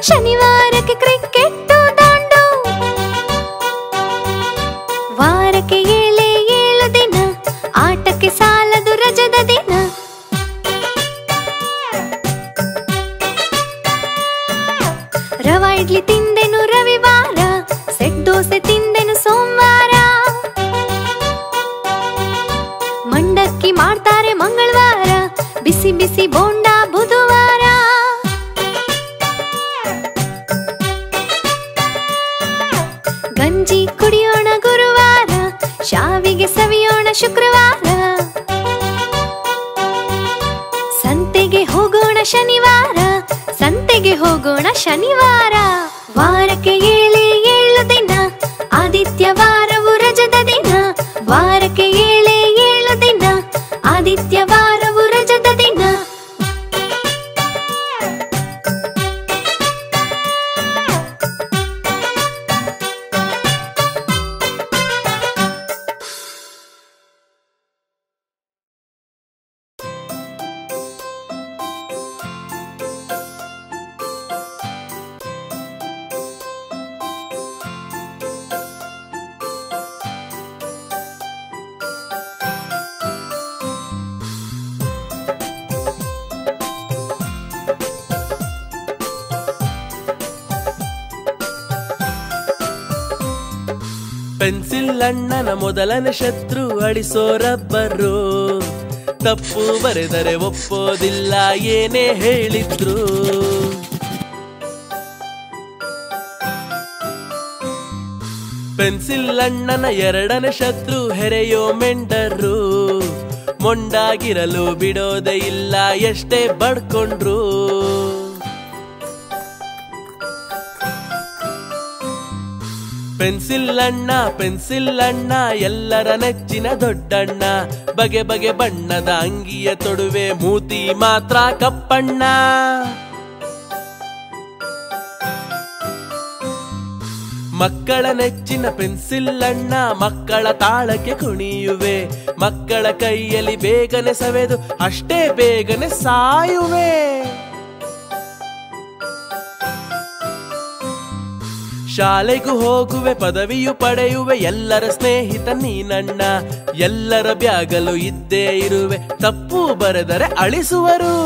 ಶನಿವಾರಕ್ಕೆ cricket ದಾಂಡು ವಾರಕ್ಕೆ ಏಳೆ ಏಳು ದಿನ ಆಟಕ್ಕೆ ಸಾಲದು ರಜದ ದಿನ ರವ ಇಡ್ಲಿ ತಿಂದೆನು ರವಿವಾರ ಸೆಟ್ ದೋಸೆ ತಿಂದೆನು ಸೋಮವಾರ ಮಂಡಕ್ಕಿ ಮಾಡ್ತಾರೆ ಮಂಗಳವಾರ ಬಿಸಿ ಬಿಸಿ ಬೋಂಡ ಬುಧವಾರ ಗಂಜಿ ಕುಡಿಯೋಣ ಗುರುವಾರ ಶಾವಿಗೆ ಸವಿಯೋಣ ಶುಕ್ರವಾರ ಸಂತೆಗೆ ಹೋಗೋಣ ಶನಿವಾರ ಸಂತೆಗೆ ಹೋಗೋಣ ಶನಿವಾರ ವಾರಕ್ಕೆ ಏಳೆ ಏಳು ದಿನ ಆದಿತ್ಯವಾರವು ರಜದ ದಿನ ವಾರಕ್ಕೆ ಏಳೆ ಏಳು ದಿನ ಆದಿತ್ಯವಾರವು ರಜದ ದಿನ ಪೆನ್ಸಿಲ್ ಅಣ್ಣನ ಮೊದಲನೇ ಶತ್ರು ಅಳಿಸೋ ರಬ್ಬರು ತಪ್ಪು ಬರೆದರೆ ಒಪ್ಪೋದಿಲ್ಲ ಏನೇ ಹೇಳಿದ್ರು ಪೆನ್ಸಿಲ್ ಅಣ್ಣನ ಎರಡನೇ ಶತ್ರು ಹೆರೆಯೋ ಮೆಂಡರು ಮೊಂಡಾಗಿರಲು ಬಿಡೋದೇ ಇಲ್ಲ ಎಷ್ಟೇ ಬಡ್ಕೊಂಡ್ರು ಪೆನ್ಸಿಲ್ ಅಣ್ಣ ಪೆನ್ಸಿಲ್ ಅಣ್ಣ ಎಲ್ಲರ ನೆಚ್ಚಿನ ದೊಡ್ಡಣ್ಣ ಬಗೆ ಬಗೆ ಬಣ್ಣದ ಅಂಗಿಯ ತೊಡುವೆ ಮೂತಿ ಮಾತ್ರ ಕಪ್ಪಣ್ಣ ಮಕ್ಕಳ ನೆಚ್ಚಿನ ಪೆನ್ಸಿಲ್ ಅಣ್ಣ ಮಕ್ಕಳ ತಾಳಕ್ಕೆ ಕುಣಿಯುವೆ ಮಕ್ಕಳ ಕೈಯಲ್ಲಿ ಬೇಗನೆ ಸವೆದು ಅಷ್ಟೇ ಬೇಗನೆ ಸಾಯುವೆ ಶಾಲೆಗೂ ಹೋಗುವೆ ಪದವಿಯು ಪಡೆಯುವೆ ಎಲ್ಲರ ಸ್ನೇಹಿತ ನೀನಣ್ಣ ಎಲ್ಲರ ಬ್ಯಾಗಲು ಇದ್ದೇ ಇರುವೆ ತಪ್ಪು ಬರೆದರೆ ಅಳಿಸುವರು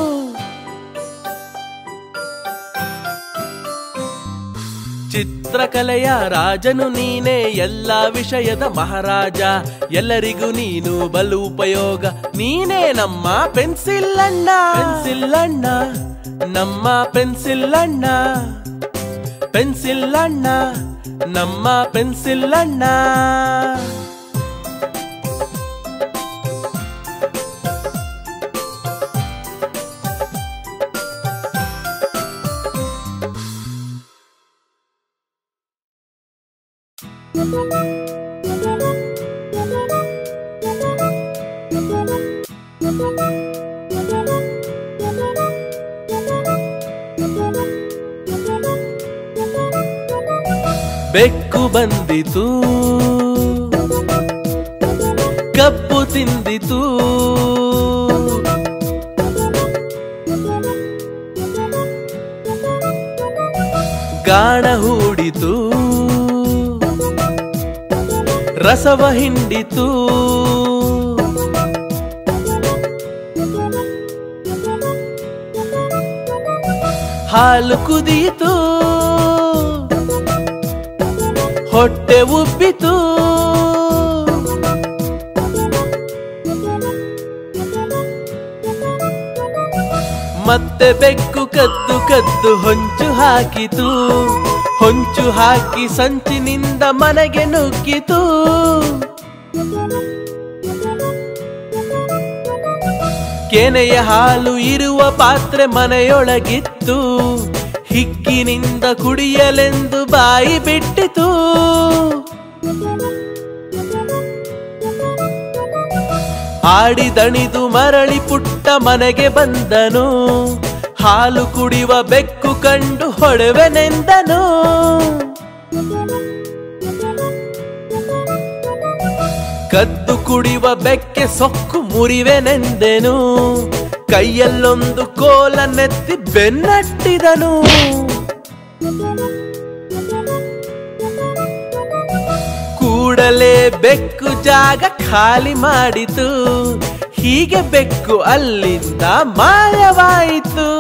ಚಿತ್ರಕಲೆಯ ರಾಜನು ನೀನೇ ಎಲ್ಲ ವಿಷಯದ ಮಹಾರಾಜ ಎಲ್ಲರಿಗೂ ನೀನು ಬಲು ಉಪಯೋಗ ನೀನೇ ನಮ್ಮ ಪೆನ್ಸಿಲ್ ಅಣ್ಣ ಪೆನ್ಸಿಲ್ ಅಣ್ಣ ನಮ್ಮ ಪೆನ್ಸಿಲ್ ಅಣ್ಣ ಪೆನ್ಸಿಲ್ ಅಣ್ಣ ನಮ್ಮ ಪೆನ್ಸಿಲ್ ಅಣ್ಣ ಬೆಕ್ಕು ಬಂದಿತು ಕಪ್ಪು ತಿಂದಿತು ಗಾಣ ಹೂಡಿತು ರಸವ ಹಿಂಡಿತು ಹಾಲು ಕುದಿಯಿತು ಹೊಟ್ಟೆ ಉಬ್ಬಿತು ಮತ್ತೆ ಬೆಕ್ಕು ಕದ್ದು ಕದ್ದು ಹೊಂಚು ಹಾಕಿತು ಹೊಂಚು ಹಾಕಿ ಸಂಚಿನಿಂದ ಮನೆಗೆ ನುಗ್ಗಿತು ಕೆನೆಯ ಹಾಲು ಇರುವ ಪಾತ್ರೆ ಮನೆಯೊಳಗಿತ್ತು ಹಿಗ್ಗಿನಿಂದ ಕುಡಿಯಲೆಂದು ಬಾಯಿ ಬಿಟ್ಟಿತು ಆಡಿದಣಿದು ಮರಳಿ ಪುಟ್ಟ ಮನೆಗೆ ಬಂದನು ಹಾಲು ಕುಡಿಯುವ ಬೆಕ್ಕು ಕಂಡು ಹೊಡೆವೆನೆಂದನು ಕದ್ದು ಕುಡಿಯುವ ಬೆಕ್ಕೆ ಸೊಕ್ಕು ಮುರಿವೆನೆಂದೆನು ಕೈಯಲ್ಲೊಂದು ಕೋಲನ್ನೆತ್ತಿ ಬೆನ್ನಟ್ಟಿದನು ಕೂಡಲೇ ಬೆಕ್ಕು ಜಾಗ ಖಾಲಿ ಮಾಡಿತು ಹೀಗೆ ಬೆಕ್ಕು ಅಲ್ಲಿಂದ ಮಾಯವಾಯಿತು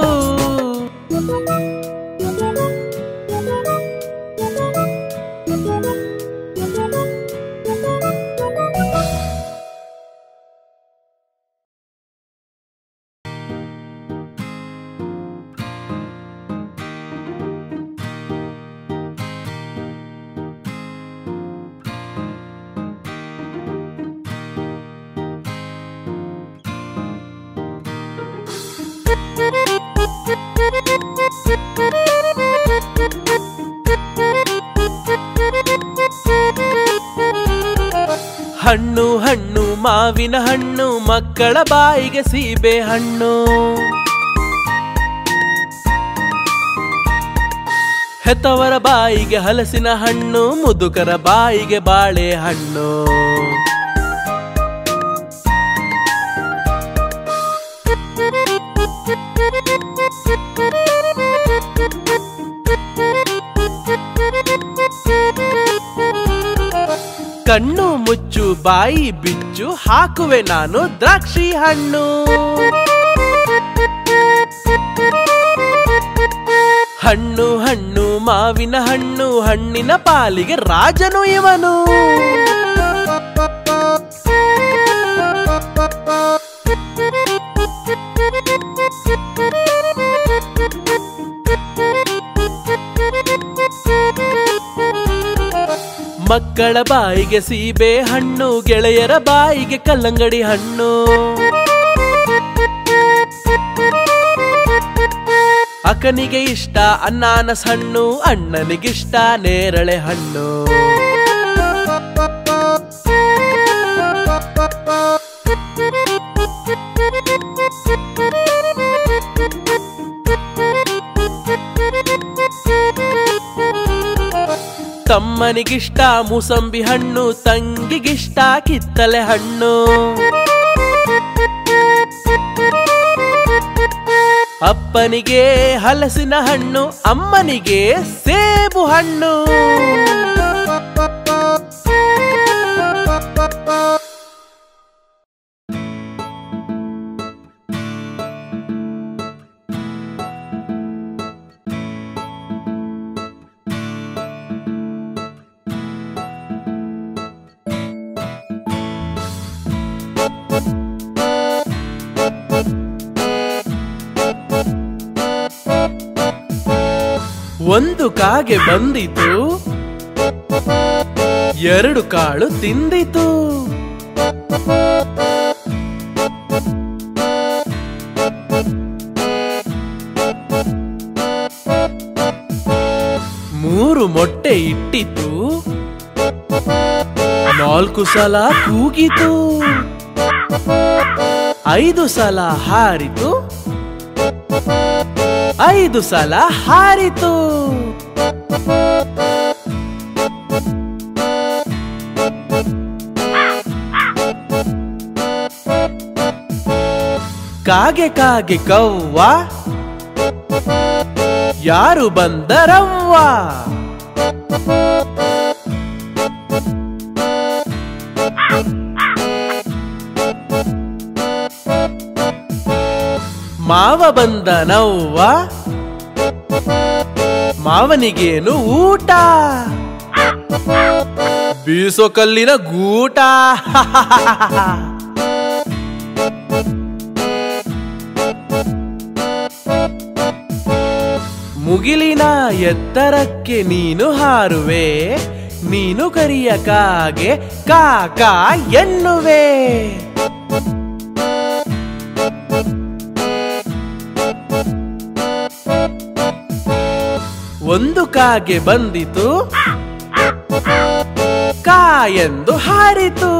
ಹಣ್ಣು ಹಣ್ಣು ಮಾವಿನ ಹಣ್ಣು ಮಕ್ಕಳ ಬಾಯಿಗೆ ಸೀಬೆ ಹಣ್ಣು ಹೆತ್ತವರ ಬಾಯಿಗೆ ಹಲಸಿನ ಹಣ್ಣು ಮುದುಕರ ಬಾಯಿಗೆ ಬಾಳೆ ಹಣ್ಣು ಕಣ್ಣು ಮುಚ್ಚು ಬಾಯಿ ಬಿಚ್ಚು ಹಾಕುವೆ ನಾನು ದ್ರಾಕ್ಷಿ ಹಣ್ಣು ಹಣ್ಣು ಹಣ್ಣು ಮಾವಿನ ಹಣ್ಣು ಹಣ್ಣಿನ ಪಾಲಿಗೆ ರಾಜನು ಇವನು ಮಕ್ಕಳ ಬಾಯಿಗೆ ಸೀಬೆ ಹಣ್ಣು ಗೆಳೆಯರ ಬಾಯಿಗೆ ಕಲ್ಲಂಗಡಿ ಹಣ್ಣು ಅಕ್ಕನಿಗೆ ಇಷ್ಟ ಅನ್ನಾನಸ್ ಹಣ್ಣು ಅಣ್ಣನಿಗಿಷ್ಟ ನೇರಳೆ ಹಣ್ಣು ತಮ್ಮನಿಗಿಷ್ಟ ಮೂಸಂಬಿ ಹಣ್ಣು ತಂಗಿಗಿಷ್ಟ ಕಿತ್ತಲೆ ಹಣ್ಣು ಅಪ್ಪನಿಗೆ ಹಲಸಿನ ಹಣ್ಣು ಅಮ್ಮನಿಗೆ ಸೇಬು ಹಣ್ಣು ಒಂದು ಕಾಗೆ ಬಂದಿತು ಎರಡು ಕಾಳು ತಿಂದಿತು ಮೂರು ಮೊಟ್ಟೆ ಇಟ್ಟಿತು ನಾಲ್ಕು ಸಲ ಕೂಗಿತು ಐದು ಸಲ ಹಾರಿತು ಐದು ಸಲ ಹಾರಿತು ಕಾಗೆ ಕಾಗೆ ಕವ್ವ ಯಾರು ಬಂದರವ್ವ ಮಾವ ಬಂದನವ್ವ ಮಾವನಿಗೇನು ಊಟ ಬೀಸೋ ಕಲ್ಲಿನ ಗೂಟ ಮುಗಿಲಿನ ಎತ್ತರಕ್ಕೆ ನೀನು ಹಾರುವೆ ನೀನು ಕರಿಯ ಕಾಗೆ ಕಾಕ ಎನ್ನುವೆ ಒಂದು ಕಾಗೆ ಬಂದಿತು ಕಾ ಎಂದು ಹಾರಿತು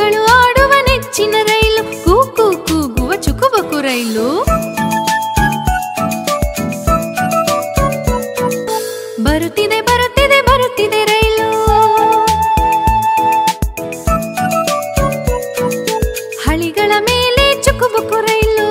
ಮಕ್ಕಳು ಆಡುವ ನೆಚ್ಚಿನ ರೈಲು ಕೂಕು ಕೂಗುವ ಚುಕುಬಕು ರೈಲು ಬರುತ್ತಿದೆ ಬರುತ್ತಿದೆ ಬರುತ್ತಿದೆ ರೈಲು ಹಳಿಗಳ ಮೇಲೆ ಚುಕುಬುಕು ರೈಲು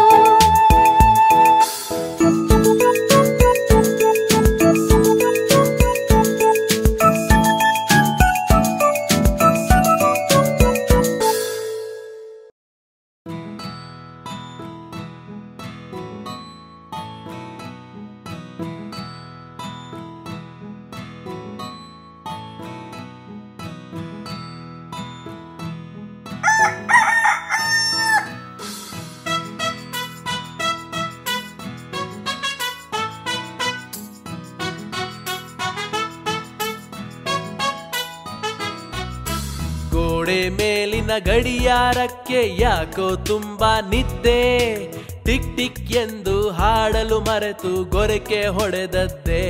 ಗೋಡೆ ಮೇಲಿನ ಗಡಿಯಾರಕ್ಕೆ ಯಾಕೋ ತುಂಬಾ ನಿದ್ದೆ ಟಿಕ್ ಟಿಕ್ ಎಂದು ಹಾಡಲು ಮರೆತು ಗೊರಕೆ ಹೊಡೆದದ್ದೇ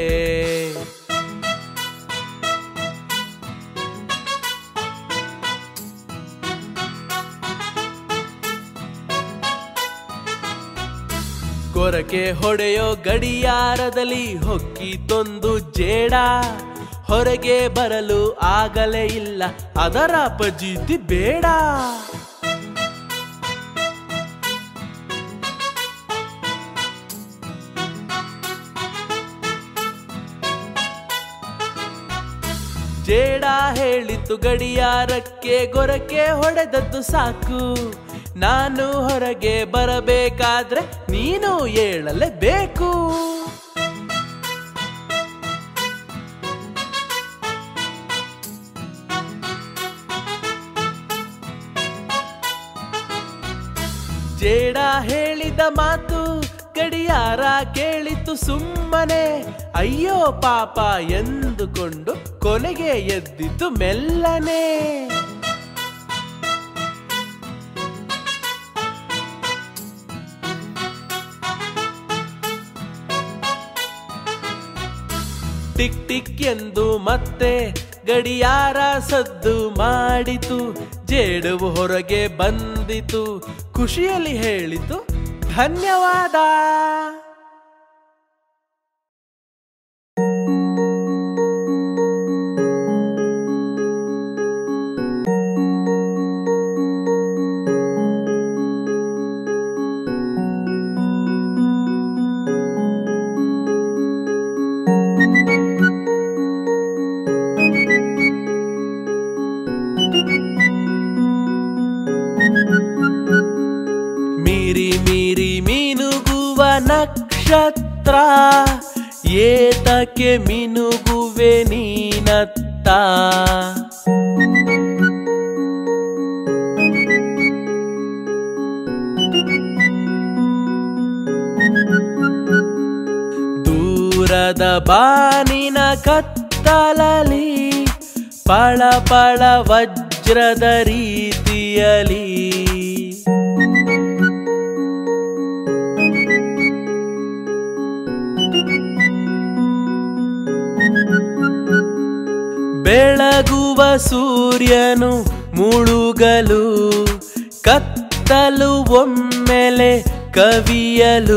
ಗೊರಕೆ ಹೊಡೆಯೋ ಗಡಿಯಾರದಲ್ಲಿ ಹೊಕ್ಕಿ ತೊಂದು ಜೇಡ ಹೊರಗೆ ಬರಲು ಆಗಲೇ ಇಲ್ಲ ಅದರ ಪಜೀತಿ ಬೇಡ ಜೇಡ ಹೇಳಿತು ಗಡಿಯಾರಕ್ಕೆ ಗೊರಕೆ ಹೊಡೆದದ್ದು ಸಾಕು ನಾನು ಹೊರಗೆ ಬರಬೇಕಾದ್ರೆ ನೀನು ಏಳಲೇಬೇಕು ಜೇಡ ಹೇಳಿದ ಮಾತು ಗಡಿಯಾರ ಕೇಳಿತು ಸುಮ್ಮನೆ ಅಯ್ಯೋ ಪಾಪ ಎಂದುಕೊಂಡು ಕೊನೆಗೆ ಎದ್ದಿತು ಮೆಲ್ಲನೆ ಟಿಕ್ ಟಿಕ್ ಎಂದು ಮತ್ತೆ ಗಡಿಯಾರ ಸದ್ದು ಮಾಡಿತು ಜೇಡುವು ಹೊರಗೆ ಬಂದಿತು ಖುಷಿಯಲ್ಲಿ ಹೇಳಿತು ಧನ್ಯವಾದ ಮೀರಿ ಮೀರಿ ಮೀನುಗುವ ನಕ್ಷತ್ರ ಏತಕ್ಕೆ ಮಿನುಗುವೆ ನೀನತ್ತ ದೂರದ ಬಾನಿನ ಕತ್ತಲಲಿ ಪಳ ಪಳ ವಜ್ರದ ರೀತಿಯಲಿ ಬೆಳಗುವ ಸೂರ್ಯನು ಮುಳುಗಲು ಕತ್ತಲು ಒಮ್ಮೆಲೆ ಕವಿಯಲು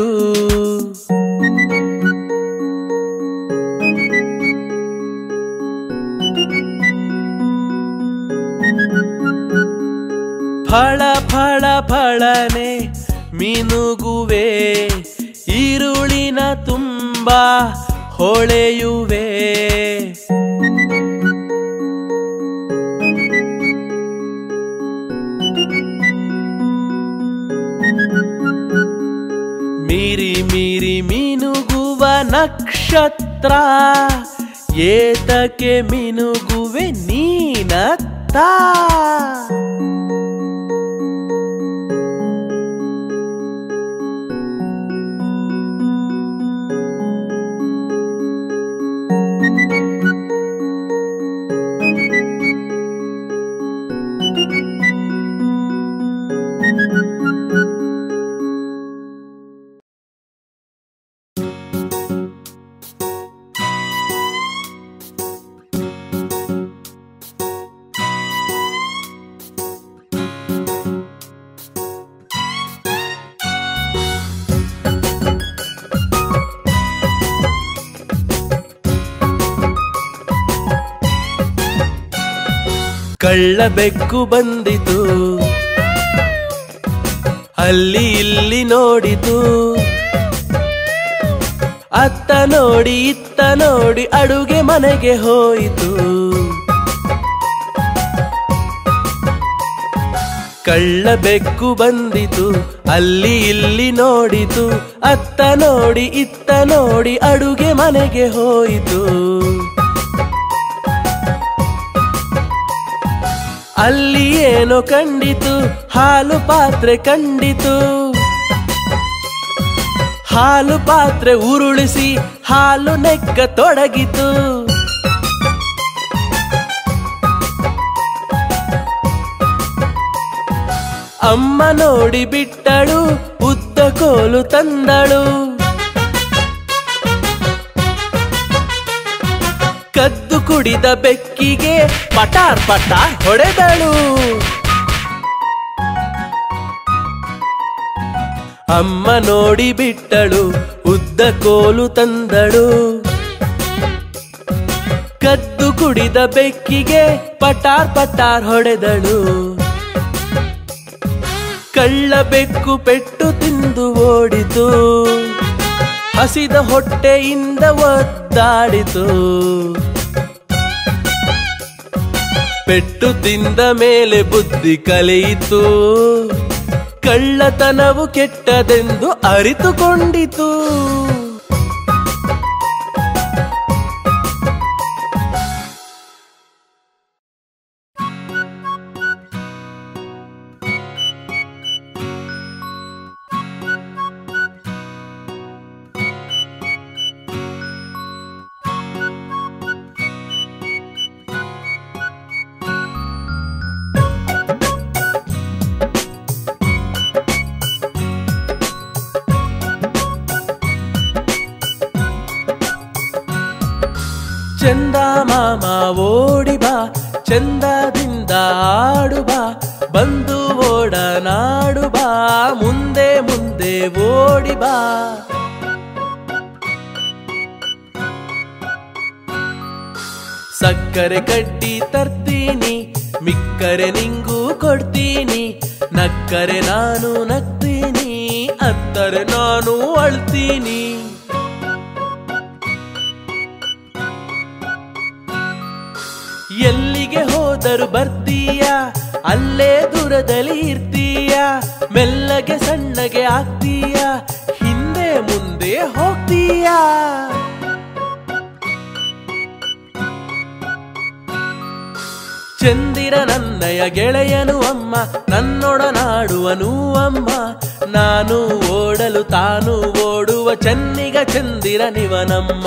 ಫಳ ಫಳ ಫಳನೆ ಮಿನುಗುವೆ ಈರುಳಿನ ತುಂಬ ಹೊಳೆಯುವೆ ಮೀರಿ ಮೀರಿ ಮೀನುಗುವ ನಕ್ಷತ್ರ ಏತಕ್ಕೆ ಮಿನುಗುವೆ ನೀನತ್ತ ಕಳ್ಳ ಬೆಕ್ಕು ಬಂದಿತು ಅಲ್ಲಿ ಇಲ್ಲಿ ನೋಡಿತು ಅತ್ತ ನೋಡಿ ಇತ್ತ ನೋಡಿ ಅಡುಗೆ ಮನೆಗೆ ಹೋಯಿತು ಕಳ್ಳ ಬೆಕ್ಕು ಬಂದಿತು ಅಲ್ಲಿ ಇಲ್ಲಿ ನೋಡಿತು ಅತ್ತ ನೋಡಿ ಇತ್ತ ನೋಡಿ ಅಡುಗೆ ಮನೆಗೆ ಹೋಯಿತು ಅಲ್ಲಿ ಏನೋ ಕಂಡಿತು ಹಾಲು ಪಾತ್ರೆ ಕಂಡಿತು ಹಾಲು ಪಾತ್ರೆ ಉರುಳಿಸಿ ಹಾಲು ನೆಕ್ಕ ತೊಡಗಿತು ಅಮ್ಮ ನೋಡಿ ಬಿಟ್ಟಳು ಉದ್ದ ಕೋಲು ತಂದಳು ಕದ್ದು ಕುಡಿದ ಬೆಕ್ಕಿಗೆ ಪಟಾರ್ ಪಟಾರ್ ಹೊಡೆದಳು ಅಮ್ಮ ನೋಡಿ ಬಿಟ್ಟಳು ಉದ್ದ ಕೋಲು ತಂದಳು ಕದ್ದು ಕುಡಿದ ಬೆಕ್ಕಿಗೆ ಪಟಾರ್ ಪಟಾರ್ ಹೊಡೆದಳು ಕಳ್ಳ ಬೆಕ್ಕು ಪೆಟ್ಟು ತಿಂದು ಓಡಿತು ಹಸಿದ ಹೊಟ್ಟೆಯಿಂದ ಒದ್ದಾಡಿತು ಪೆಟ್ಟು ತಿಂದ ಮೇಲೆ ಬುದ್ಧಿ ಕಲಿಯಿತು ಕಳ್ಳತನವು ಕೆಟ್ಟದೆಂದು ಅರಿತುಕೊಂಡಿತು ಚಂದ ಮಾಮ ಓಡಿ ಬಾ ಚಂದದಿಂದ ಆಡು ಬಾ ಬಂದು ಓಡನಾಡು ಬಾ ಮುಂದೆ ಮುಂದೆ ಓಡಿ ಬಾ ಸಕ್ಕರೆ ಕಡ್ಡಿ ತರ್ತೀನಿ ಮಿಕ್ಕರೆ ನಿಂಗೂ ಕೊಡ್ತೀನಿ ನಕ್ಕರೆ ನಾನು ನಗ್ತೀನಿ ಅತ್ತರೆ ನಾನು ಅಳ್ತೀನಿ ಎಲ್ಲಿಗೆ ಹೋದರು ಬರ್ತೀಯ ಅಲ್ಲೇ ದೂರದಲ್ಲಿ ಇರ್ತೀಯ ಮೆಲ್ಲಗೆ ಸಣ್ಣಗೆ ಆಗ್ತೀಯ ಹಿಂದೆ ಮುಂದೆ ಹೋಗ್ತೀಯ ಚಂದಿರ ನನ್ನಯ ಗೆಳೆಯನು ಅಮ್ಮ ನನ್ನೊಡನಾಡುವನು ಅಮ್ಮ ನಾನು ಓಡಲು ತಾನು ಓಡುವ ಚೆನ್ನಿಗ ಚಂದಿರ ನಿವನಮ್ಮ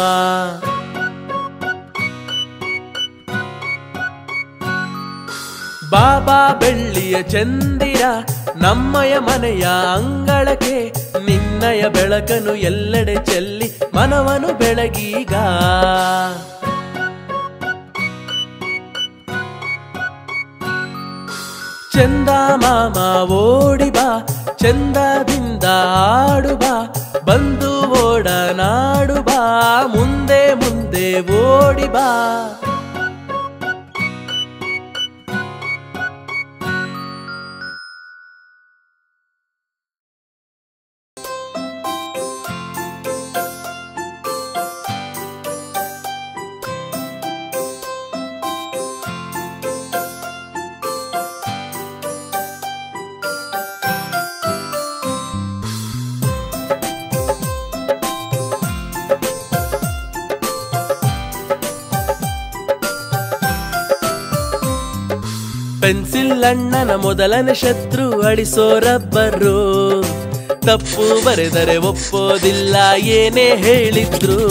ಬಾಬಾ ಬೆಳ್ಳಿಯ ಚಂದಿರ ನಮ್ಮಯ ಮನೆಯ ಅಂಗಳಕ್ಕೆ ನಿನ್ನಯ ಬೆಳಕನು ಎಲ್ಲೆಡೆ ಚೆಲ್ಲಿ ಮನವನು ಬೆಳಗೀಗ ಚಂದ ಮಾಮ ಓಡಿ ಬಾ ಚಂದದಿಂದ ಆಡು ಬಾ ಬಂದು ಓಡನಾಡು ಬಾ ಮುಂದೆ ಮುಂದೆ ಓಡಿ ಬಾ ಪೆನ್ಸಿಲ್ ಅಣ್ಣನ ಮೊದಲನೇ ಶತ್ರು ಅಳಿಸೋ ರಬ್ಬರು ತಪ್ಪು ಬರೆದರೆ ಒಪ್ಪೋದಿಲ್ಲ ಏನೇ ಹೇಳಿದ್ರು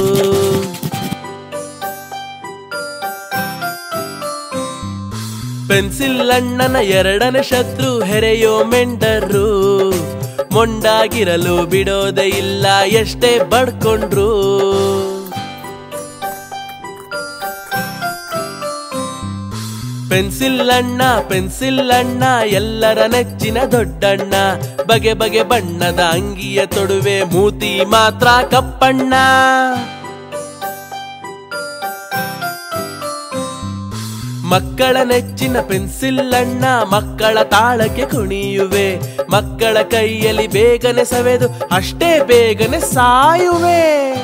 ಪೆನ್ಸಿಲ್ ಅಣ್ಣನ ಎರಡನೇ ಶತ್ರು ಹೆರೆಯೋ ಮೆಂಡರು ಮೊಂಡಾಗಿರಲು ಬಿಡೋದೇ ಇಲ್ಲ ಎಷ್ಟೇ ಬಡ್ಕೊಂಡ್ರು ಪೆನ್ಸಿಲ್ ಅಣ್ಣ ಪೆನ್ಸಿಲ್ ಅಣ್ಣ ಎಲ್ಲರ ನೆಚ್ಚಿನ ದೊಡ್ಡಣ್ಣ ಬಗೆ ಬಗೆ ಬಣ್ಣದ ಅಂಗಿಯ ತೊಡುವೆ ಮೂತಿ ಮಾತ್ರ ಕಪ್ಪಣ್ಣ ಮಕ್ಕಳ ನೆಚ್ಚಿನ ಪೆನ್ಸಿಲ್ ಅಣ್ಣ ಮಕ್ಕಳ ತಾಳಕ್ಕೆ ಕುಣಿಯುವೆ ಮಕ್ಕಳ ಕೈಯಲ್ಲಿ ಬೇಗನೆ ಸವೆದು ಅಷ್ಟೇ ಬೇಗನೆ ಸಾಯುವೆ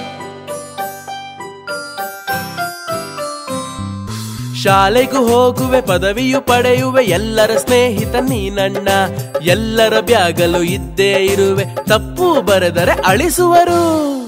ಶಾಲೆಗೂ ಹೋಗುವೆ ಪದವಿಯು ಪಡೆಯುವೆ ಎಲ್ಲರ ಸ್ನೇಹಿತ ನೀನಣ್ಣ ಎಲ್ಲರ ಬ್ಯಾಗಲು ಇದ್ದೇ ಇರುವೆ ತಪ್ಪು ಬರೆದರೆ ಅಳಿಸುವರು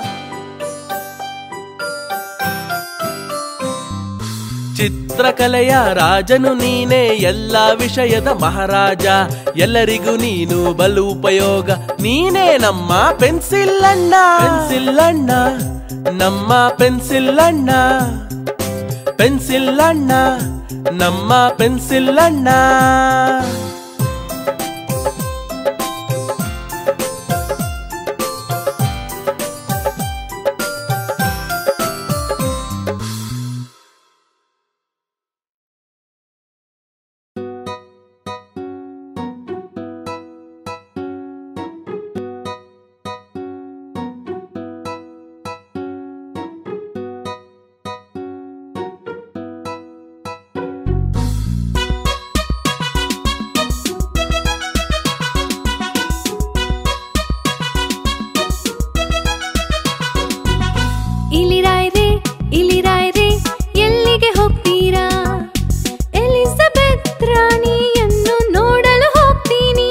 ಚಿತ್ರಕಲೆಯ ರಾಜನು ನೀನೇ ಎಲ್ಲ ವಿಷಯದ ಮಹಾರಾಜ ಎಲ್ಲರಿಗೂ ನೀನು ಬಲು ಉಪಯೋಗ ನೀನೇ ನಮ್ಮ ಪೆನ್ಸಿಲ್ ಅಣ್ಣ ಪೆನ್ಸಿಲ್ ಅಣ್ಣ ನಮ್ಮ ಪೆನ್ಸಿಲ್ ಅಣ್ಣ ಪೆನ್ಸಿಲ್ ಅಣ್ಣ ನಮ್ಮ ಪೆನ್ಸಿಲ್ ಅಣ್ಣ ಇಲಿರಾಯ್ರೆ ಇಲಿರಾಯ್ರೆ ಎಲ್ಲಿಗೆ ಹೋಗ್ತೀರಾ ಎಲಿಜಬೆತ್ ರಾಣಿಯನ್ನು ನೋಡಲು ಹೋಗ್ತೀನಿ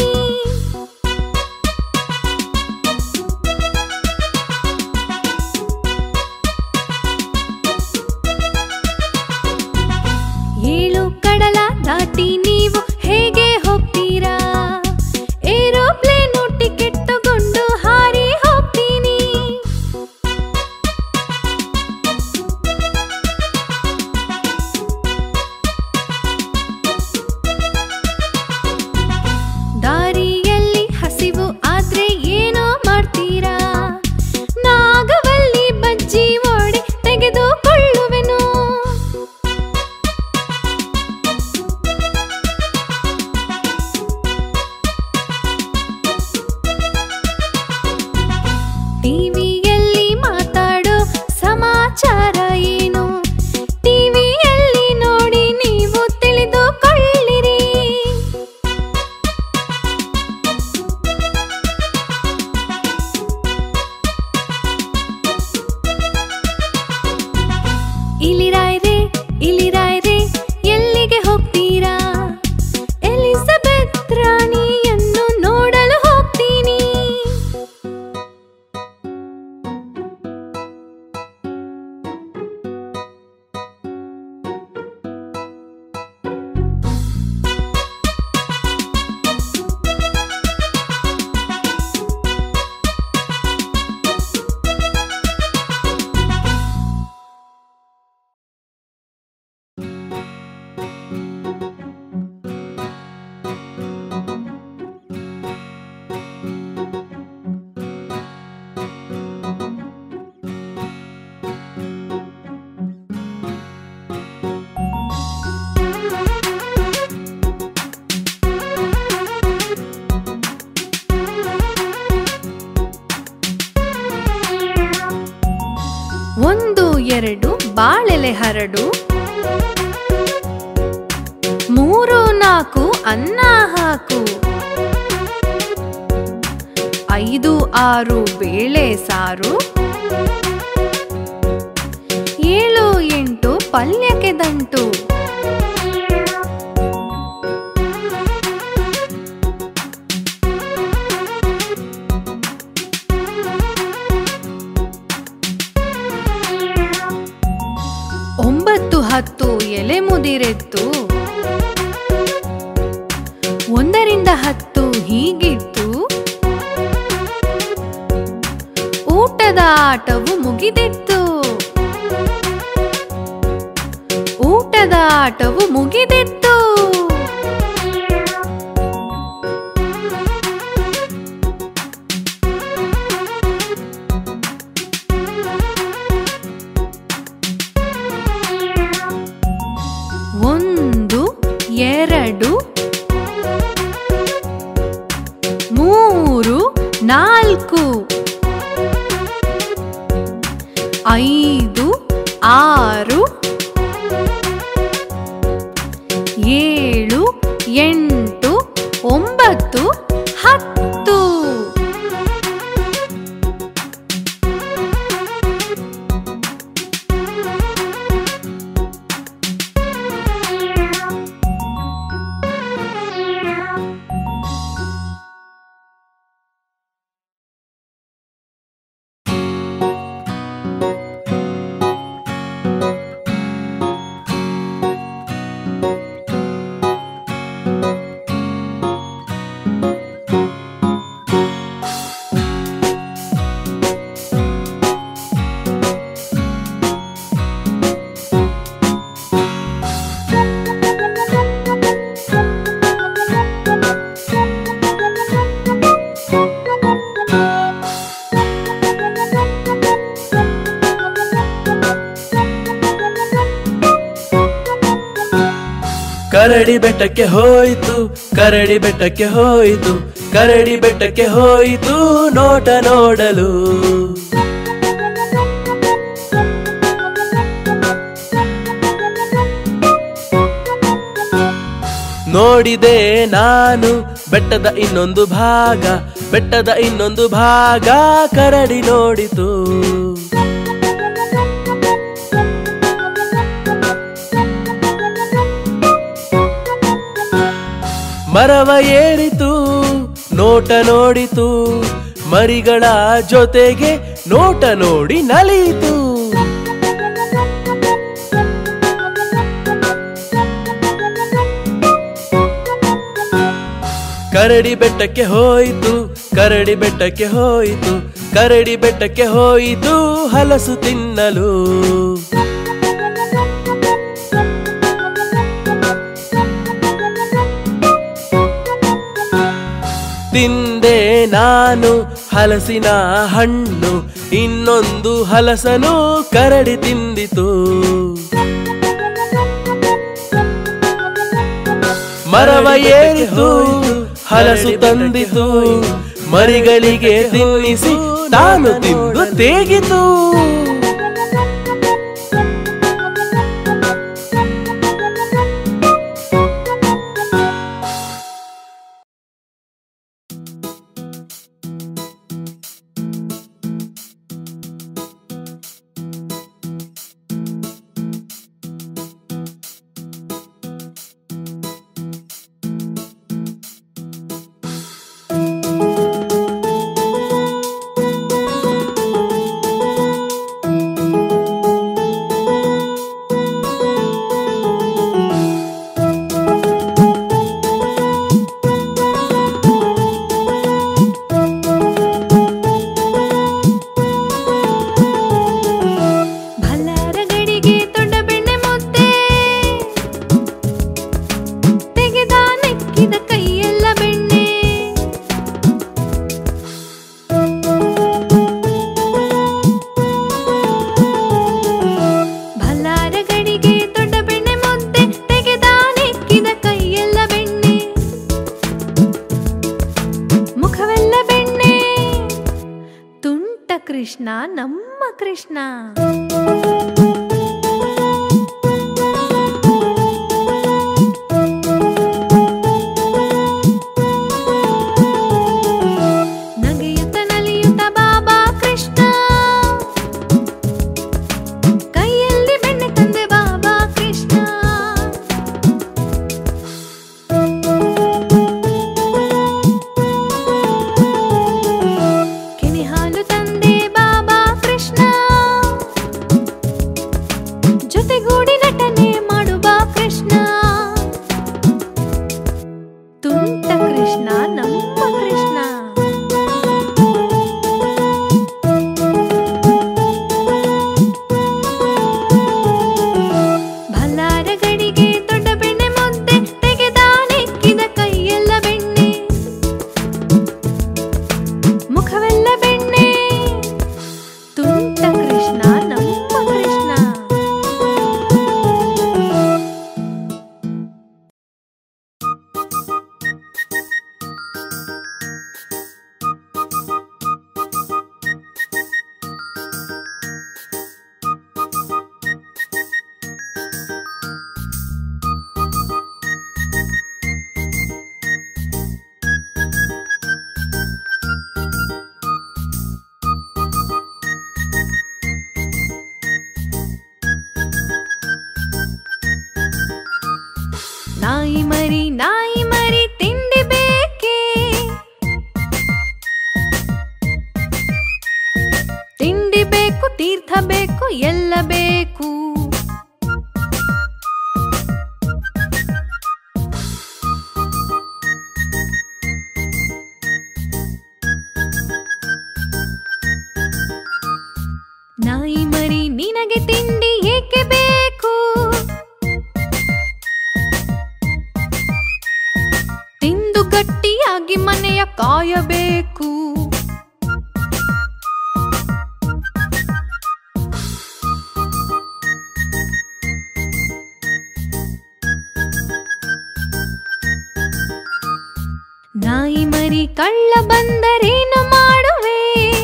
ಏಳು ಕಡಲ ದಾಟಿ ನೀವು ಹೇಗೆ ಹೋಗ್ತೀರಾ ಏರೋಪ್ಲೇನು ಟಿಕೆಟ್ ತಗೊಂಡು ಹಾರಿ ಹೋಗ್ತೀನಿ ದಾರಿಯಲ್ಲಿ ಹಸಿವು ಆದ್ರೆ ಏನೋ ಮಾಡ್ತೀರಾ ನಾಗವಲ್ಲಿ ಬಜ್ಜಿ ಓಡಿ ತೆಗೆದುಕೊಳ್ಳುವೆನು ಟಿವಿಯಲ್ಲಿ ಮಾತಾಡೋ ಸಮಾಚಾರ ಏನು ಟಿವಿಯಲ್ಲಿ ನೋಡಿ ನೀವು ತಿಳಿದುಕೊಳ್ಳಿರಿ ಇಲಿರಾಯ್ರೆ ಇಲಿರಾಯ್ರೆ ಎಲ್ಲಿಗೆ ಹೋಗ್ತೀರಾ ಎಲಿಜಬೆತ್ ರಾಣಿಯನ್ನು ನೋಡಲು ಹೋಗ್ತೀನಿ ಒಂದು ಎರಡು ಬಾಳೆಲೆ ಹರಡು ಮೂರು ನಾಲ್ಕು ಅನ್ನ ಹಾಕು ಐದು ಆರು ಬೇಳೆ ಸಾರು ಏಳು ಎಂಟು ಪಲ್ಯಕ್ಕೆ ದಂಟು ಒಂಬತ್ತು ಹತ್ತು ಎಲೆ ಮುದಿರೆತ್ತು ಒಂದರಿಂದ ಹತ್ತು ಹೀಗಿತ್ತು ಊಟದ ಆಟವು ಮುಗಿದಿತ್ತು ಊಟದ ಆಟವು ಮುಗಿದಿತ್ತು ಒಂದು ಎರಡು ಮೂರು ನಾಲ್ಕು ಐದು ಆರು ಎಂಟು ಒಂಬತ್ತು ಹತ್ತು ಕರಡಿ ಬೆಟ್ಟಕ್ಕೆ ಹೋಯಿತು ಕರಡಿ ಬೆಟ್ಟಕ್ಕೆ ಹೋಯಿತು ಕರಡಿ ಬೆಟ್ಟಕ್ಕೆ ಹೋಯಿತು ನೋಟ ನೋಡಲು ನೋಡಿದೆ ನಾನು ಬೆಟ್ಟದ ಇನ್ನೊಂದು ಭಾಗ ಬೆಟ್ಟದ ಇನ್ನೊಂದು ಭಾಗ ಕರಡಿ ನೋಡಿತು ಮರವ ಏರಿತು ನೋಟ ನೋಡಿತು ಮರಿಗಳ ಜೊತೆಗೆ ನೋಟ ನೋಡಿ ನಲಿಯಿತು ಕರಡಿ ಬೆಟ್ಟಕ್ಕೆ ಹೋಯಿತು ಕರಡಿ ಬೆಟ್ಟಕ್ಕೆ ಹೋಯಿತು ಕರಡಿ ಬೆಟ್ಟಕ್ಕೆ ಹೋಯಿತು ಹಲಸು ತಿನ್ನಲು ತಿಂದೆ ನಾನು ಹಲಸಿನ ಹಣ್ಣು ಇನ್ನೊಂದು ಹಲಸನು ಕರಡಿ ತಿಂದಿತು ಮರವ ಏರಿತು ಹಲಸು ತಂದಿತು ಮರಿಗಳಿಗೆ ತಿನ್ನಿಸಿ ತಾನು ತಿಂದು ತೇಗಿತು ಭಲ್ಲಾರ ಗಡಿಗೆ ದೊಡ್ಡ ಬೆಣ್ಣೆ ಮುದ್ದೆ ತೆಗೆದ ನೆಕ್ಕಿದ ಕೈಯೆಲ್ಲ ಬೆಣ್ಣೆ ಭಲ್ಲಾರ ಗಡಿಗೆ ದೊಡ್ಡ ಬೆಣ್ಣೆ ಮುದ್ದೆ ತೆಗೆದ ನೆಕ್ಕಿದ ಕೈಯೆಲ್ಲ ಬೆಣ್ಣೆ ಮುಖವೆಲ್ಲ ಬೆಣ್ಣೆ ತುಂಟ ಕೃಷ್ಣ ನಮ್ಮ ಕೃಷ್ಣ ನಗೆಯುತ್ತ ನಲಿಯುತ್ತ ಬಾಬಾ ಕೃಷ್ಣ ಕೈಯಲ್ಲಿ ಬೆಣ್ಣೆ ತಂದೆ ಬಾಬಾ ಕೃಷ್ಣ ಕೆನೆ ಹಾಲು ತಂದೆ ಬಾಬಾ ಕೃಷ್ಣ ತೀರ್ಥ ಬೇಕು ಎಲ್ಲ ಬೇಕು ನಾಯಿ ಮರಿ ನಿನಗೆ ತಿಂಡಿ ಏಕೆ ಬೇಕು ತಿಂದು ಗಟ್ಟಿಯಾಗಿ ಮನೆಯ ಕಾಯಬೇಕು ನಾಯಿ ಮರಿ ಕಳ್ಳ ಬಂದರೇನು ಮಾಡುವೆ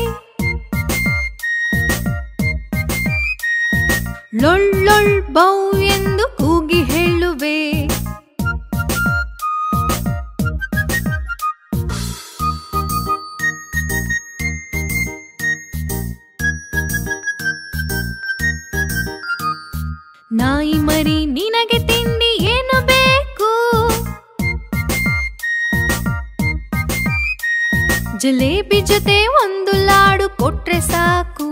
ಲೊಳ್ಳೊಳ್ ಬೌ ಎಂದು ಕೂಗಿ ಹೇಳುವೆ ನಾಯಿ ಮರಿ ನಿನಗೆ ತಿಂಡಿ ಏನು ಬೇಕು ಜಲೇಬಿ ಜೊತೆ ಒಂದು ಲಾಡು ಕೊಟ್ರೆ ಸಾಕು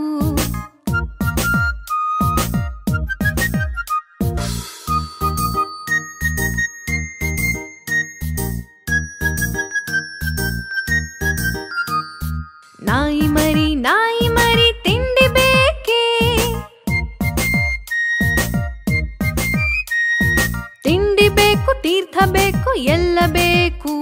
ನಾಯಿ ಮರಿ ನಾಯಿ ಮರಿ ತಿಂಡಿ ಬೇಕೇ ತಿಂಡಿ ಬೇಕು ತೀರ್ಥ ಬೇಕು ಎಲ್ಲ ಬೇಕು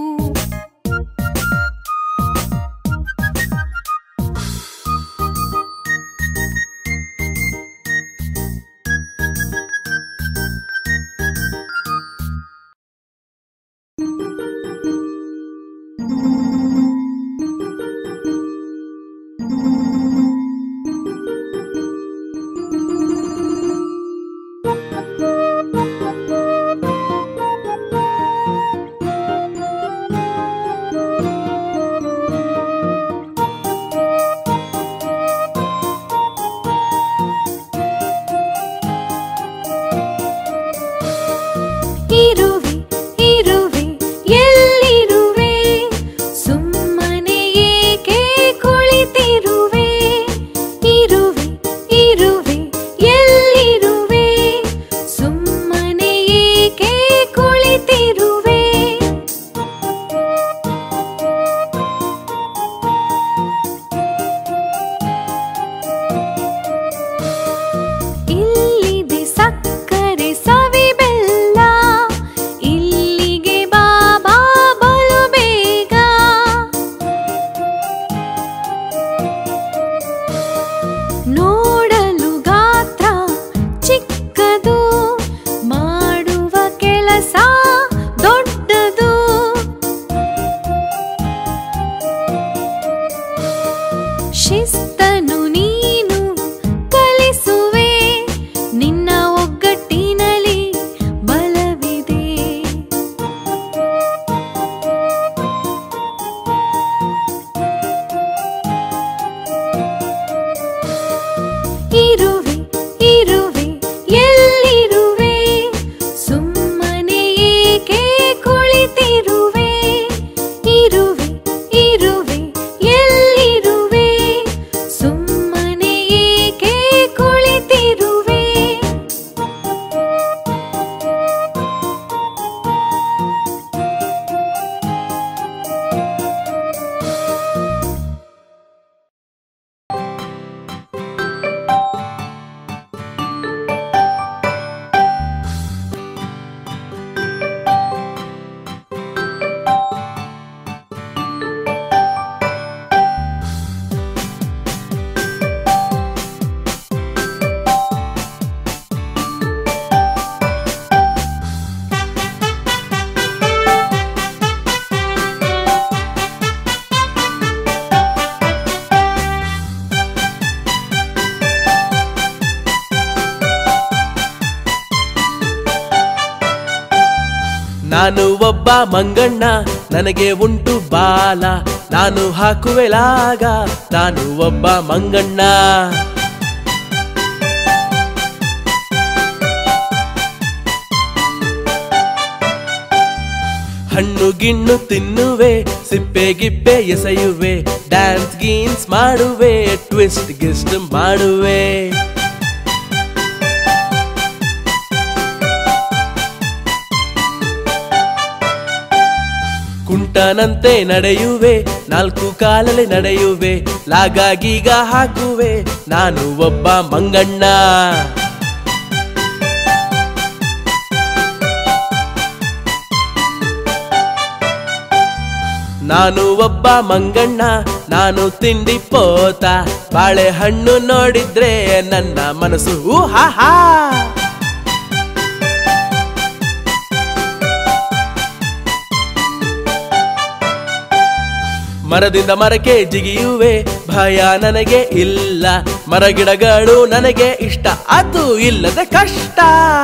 ಇರುವೆ ಇರುವೆ ಎಲ್ಲಿರುವೆ ಸುಮ್ಮನೆ ಏಕೆ ಕುಳಿತಿರುವೆ ಇರುವೆ ಇರುವೆ ಎಲ್ಲಿರುವೆ ಸುಮ್ಮನೆ ಏಕೆ ಕುಳಿತಿರುವೆ ಇಲ್ಲಿದೆ ಸಕ್ಕರೆ ಸವಿ ಬೆಲ್ಲ ಇಲ್ಲಿಗೆ ಬಾಬಾ ಬಲು ಬೇಗ ನೋಡಲು ಗಾತ್ರ ಚಿಕ್ಕದು ಮಾಡುವ ಕೆಲಸ ದೊಡ್ಡದು ಶಿಸ್ತನು ನೀನು ಕಲಿಸುವೆ ನಿನ್ನ ಒಗ್ಗಟ್ಟಿನಲ್ಲಿ ಬಲವಿದೆ ಇರುವೆ ಇರುವೆ ಎಲ್ಲಿರುವೆ ಸುಮ್ಮನೆ ಏಕೆ ಕುಳಿತಿರುವೆ ಇರುವೆ ಇರುವೆ ಎಲ್ಲಿರುವೆ ಸುಮ್ಮನೆ ಏಕೆ ಕುಳಿತಿರುವೆ ನಾನು ಒಬ್ಬ ಮಂಗಣ್ಣ ನನಗೆ ಉಂಟು ಬಾಲ ನಾನು ಹಾಕುವೆ ಲಾಗ ನಾನು ಒಬ್ಬ ಮಂಗಣ್ಣ ಹಣ್ಣು ಗಿಣ್ಣು ತಿನ್ನುವೆ ಸಿಪ್ಪೆ ಗಿಪ್ಪೆ ಎಸೆಯುವೆ ಡ್ಯಾನ್ಸ್ ಗೀನ್ಸ್ ಮಾಡುವೆ ಟ್ವಿಸ್ಟ್ ಗಿಸ್ಟ್ ಮಾಡುವೆ ಕುಂಟನಂತೆ ನಡೆಯುವೆ ನಾಲ್ಕು ಕಾಲಲ್ಲಿ ನಡೆಯುವೆ ಲಾಗಾಗೀಗ ಹಾಕುವೆ ನಾನು ಒಬ್ಬ ಮಂಗಣ್ಣ ನಾನು ಒಬ್ಬ ಮಂಗಣ್ಣ ನಾನು ತಿಂಡಿ ಪೋತ ಬಾಳೆಹಣ್ಣು ನೋಡಿದ್ರೆ ನನ್ನ ಮನಸ್ಸು ಹಾ ಹಾ ಮರದಿಂದ ಮರಕ್ಕೆ ಜಿಗಿಯುವೆ ಭಯ ನನಗೆ ಇಲ್ಲ ಮರಗಿಡಗಳು ನನಗೆ ಇಷ್ಟ ಅದು ಇಲ್ಲದೆ ಕಷ್ಟ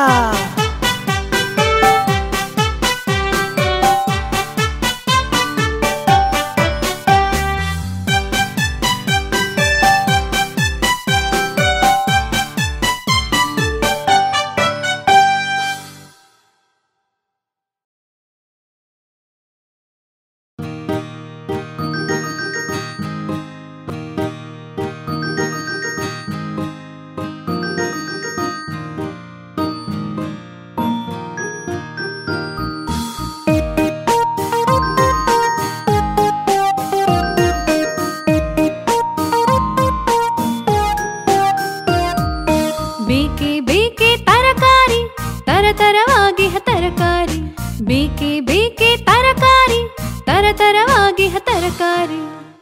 ಬೇಕೆ ಬೇಕೆ ತರಕಾರಿ ತರತರವಾಗಿ ಹ ತರಕಾರಿ ಬೇಕೆ ಬೇಕೆ ತರಕಾರಿ ತರತರವಾಗಿ ಹ ತರಕಾರಿ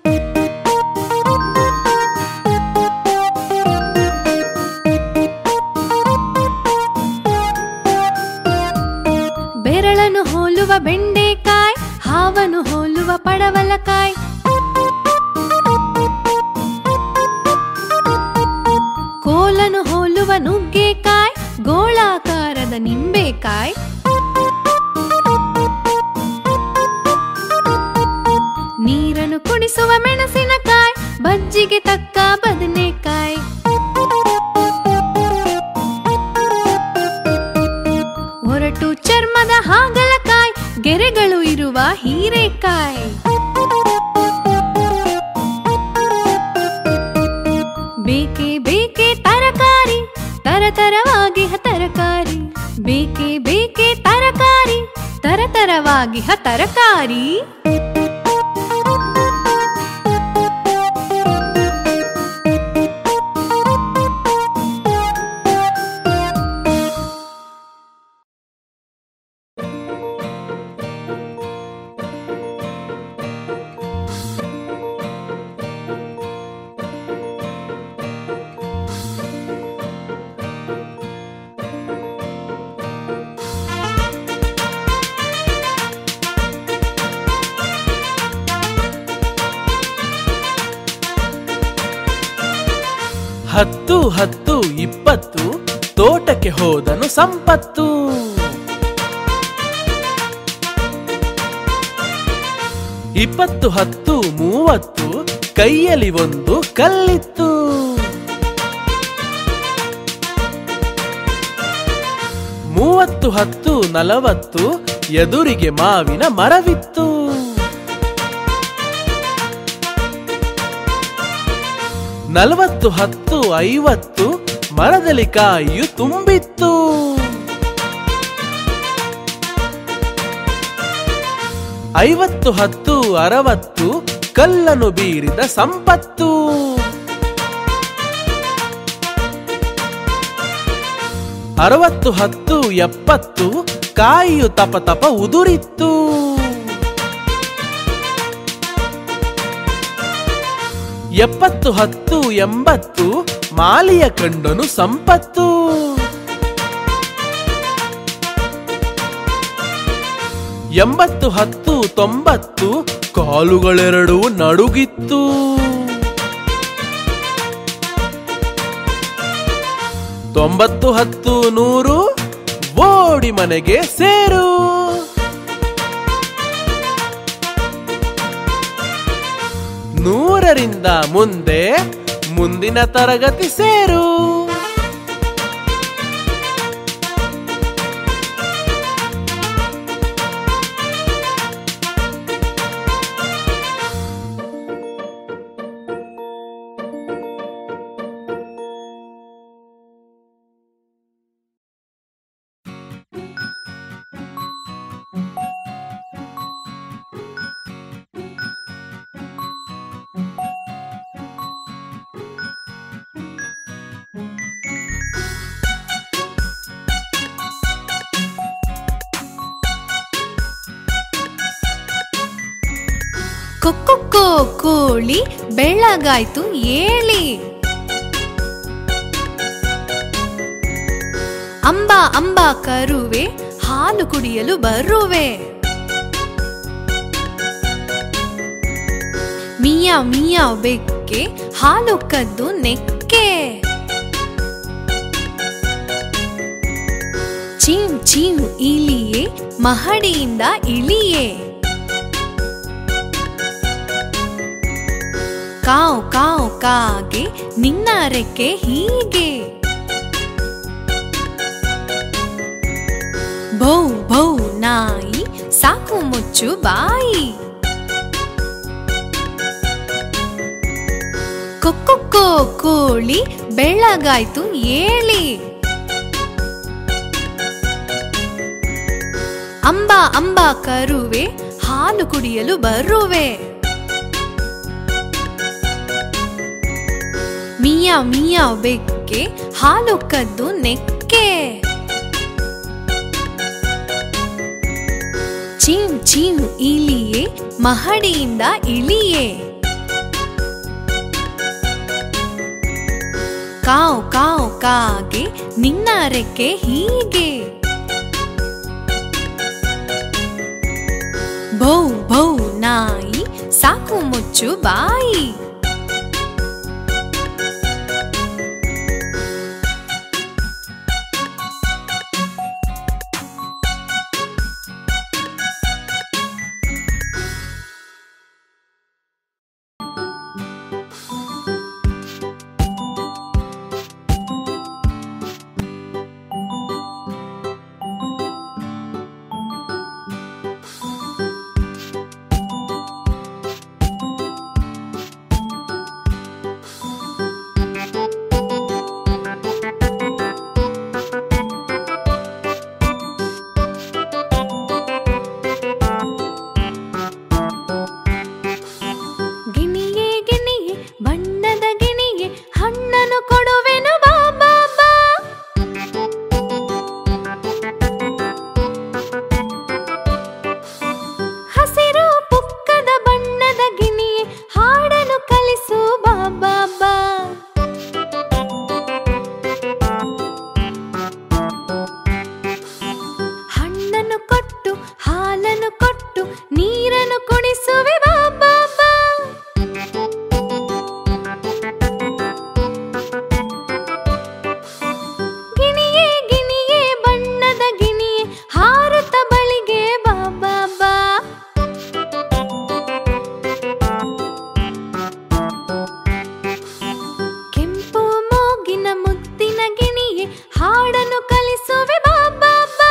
ಬೆರಳನ್ನು ಹೋಲುವ ಬೆಂಡೆಕಾಯ್ ಹಾವನ್ನು ಹೋಲುವ ಪಡವಲಕಾಯ್ ಕೋಲನು ಹೋಲುವ ನುಗ್ಗೆಕಾಯ್ ಗೋಳಾಕಾರದ ನಿಂಬೆಕಾಯ್ ನೀರನ್ನು ಕುಡಿಸುವ ಮೆಣಸಿನಕಾಯ್ ಬಜ್ಜಿಗೆ ತಕ್ಕ ಬದನೆಕಾಯ್ ಒರಟು ಚರ್ಮದ ಹಾಗಲಕಾಯ್ ಗೆರೆಗಳು ಇರುವ ಹೀರೆಕಾಯ್ ಬೇಕೆ ಬೇಕೆ ತರಕಾರಿ ತರತರವಾಗಿ ಹ ತರಕಾರಿ ಬೇಕೆ ಬೇಕೆ ತರಕಾರಿ ತರತರವಾಗಿ ಹ ತರಕಾರಿ ಹತ್ತು ಹತ್ತು ಇಪ್ಪತ್ತು ತೋಟಕ್ಕೆ ಹೋದನು ಸಂಪತ್ತು ಇಪ್ಪತ್ತು ಹತ್ತು ಮೂವತ್ತು ಕೈಯಲ್ಲಿ ಒಂದು ಕಲ್ಲಿತ್ತು ಮೂವತ್ತು ಹತ್ತು ನಲವತ್ತು ಎದುರಿಗೆ ಮಾವಿನ ಮರವಿತ್ತು ನಲವತ್ತು ಹತ್ತು ಐವತ್ತು ಮರದಲ್ಲಿ ಕಾಯಿಯು ತುಂಬಿತ್ತು ಐವತ್ತು ಹತ್ತು ಅರವತ್ತು ಕಲ್ಲನ್ನು ಬೀರಿದ ಸಂಪತ್ತು ಅರವತ್ತು ಹತ್ತು ಎಪ್ಪತ್ತು ಕಾಯಿಯು ತಪ ತಪ ಉದುರಿತ್ತು ಎಪ್ಪತ್ತು ಹತ್ತು ಎಂಬತ್ತು ಮಾಲಿಯ ಕಂಡನು ಸಂಪತ್ತು ಎಂಬತ್ತು ಹತ್ತು ತೊಂಬತ್ತು ಕಾಲುಗಳೆರಡು ನಡುಗಿತ್ತು ತೊಂಬತ್ತು ಹತ್ತು ನೂರು ಓಡಿ ಮನೆಗೆ ಸೇರು ನೂರರಿಂದ ಮುಂದೆ ಮುಂದಿನ ತರಗತಿ ಸೇರು ಕೊಕ್ಕೊ ಕೋಳಿ ಬೆಳಗಾಯ್ತು ಏಳಿ ಅಂಬ ಅಂಬ ಕರುವೆ ಹಾಲು ಕುಡಿಯಲು ಬರುವೆ ಮಿಯ ಮಿಯ ಬೆಕ್ಕೆ ಹಾಲು ಕದ್ದು ನೆಕ್ಕೆ ಚೀಮ್ ಚೀಮ್ ಇಲಿಯೇ ಮಹಡಿಯಿಂದ ಇಳಿಯೇ ಕಾವ್ ಕಾವ್ ಕಾಗೆ ನಿನ್ನ ರೆಕ್ಕೆ ಹೀಗೆ ಭೌ ಭೌ ನಾಯಿ ಸಾಕು ಮುಚ್ಚು ಬಾಯಿ ಕೊಕ್ಕೊ ಕೋಳಿ ಬೆಳಗಾಯ್ತು ಏಳಿ ಅಂಬ ಅಂಬ ಕರುವೆ ಹಾಲು ಕುಡಿಯಲು ಬರುವೆ ಮಿಯ ಮಿಯ ಬೆಕ್ಕೆ ಹಾಲು ಕದ್ದು ನೆಕ್ಕೆ ಚೀಮ್ ಚೀಮ್ ಇಲಿಯೇ ಮಹಡಿಯಿಂದ ಇಳಿಯೇ ಕಾವ್ ಕಾವ್ ಕಾಗೆ ನಿನ್ನ ರೆಕ್ಕೆ ಹೀಗೆ ಭೌ ಭೌ ನಾಯಿ ಸಾಕು ಮುಚ್ಚು ಬಾಯಿ ಗಿಣಿಯೇ ಗಿಣಿಯೇ ಬಣ್ಣದ ಗಿಣಿಯೇ ಹಣ್ಣನ್ನು ಕೊಡುವೆನು ಬಾ ಬಾ ಬಾ ಹಸಿರು ಪುಕ್ಕದ ಬಣ್ಣದ ಗಿಣಿಯೇ ಹಾಡನ್ನು ಕಲಿಸು ಬಾ ಬಾ ಬಾ ಹಣ್ಣನ್ನು ಕೊಟ್ಟು ಹಾಲನ್ನು ಕೊಟ್ಟು ನೀರನ್ನು ಕುಣಿಸುವೆ ಬಾ ಬಾ ಬಾ ಗಿಣಿಯೇ ಗಿಣಿಯೇ ಬಣ್ಣದ ಗಿಣಿಯೇ ಹಾರುತ್ತ ಬಳಿಗೆ ಬಾ ಬಾ ಬಾ ಕೆಂಪು ಮೂಗಿನ ಮುತ್ತಿನ ಗಿಣಿಯೇ ಹಾಡನ್ನು ಕಲಿಸುವೆ ಬಾ ಬಾ ಬಾ